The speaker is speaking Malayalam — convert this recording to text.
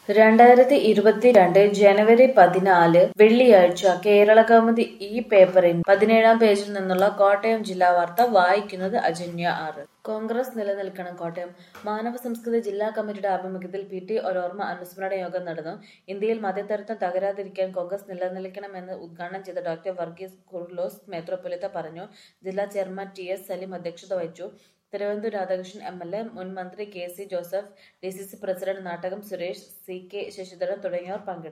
രണ്ടായിരത്തി ഇരുപത്തിരണ്ട് ജനുവരി പതിനാല് വെള്ളിയാഴ്ച കേരളകൗമുദി ഈ പേപ്പറിൻ പതിനേഴാം പേജിൽ നിന്നുള്ള കോട്ടയം ജില്ലാ വാർത്ത വായിക്കുന്നത് അജന്യ ആറ് കോൺഗ്രസ് നിലനിൽക്കണം കോട്ടയം മാനവ സംസ്കൃതി ജില്ലാ കമ്മിറ്റിയുടെ ആഭിമുഖ്യത്തിൽ പി ടി ഒരോർമ്മ അനുസ്മരണ യോഗം നടന്നു ഇന്ത്യയിൽ മതേതരത്വം തകരാതിരിക്കാൻ കോൺഗ്രസ് നിലനിൽക്കണമെന്ന് ഉദ്ഘാടനം ചെയ്ത ഡോക്ടർ വർഗീസ് കുർലോസ് മെത്രോപൊലിത്ത പറഞ്ഞു ജില്ലാ ചെയർമാൻ ടി എസ് സലീം അധ്യക്ഷത വഹിച്ചു Thiruvananthapuram Radhakrishnan M L A മുൻ മന്ത്രി K C Joseph D C C president Nattakam Suresh C K Sasidharan തുടങ്ങിയവർ പങ്കെടുത്തു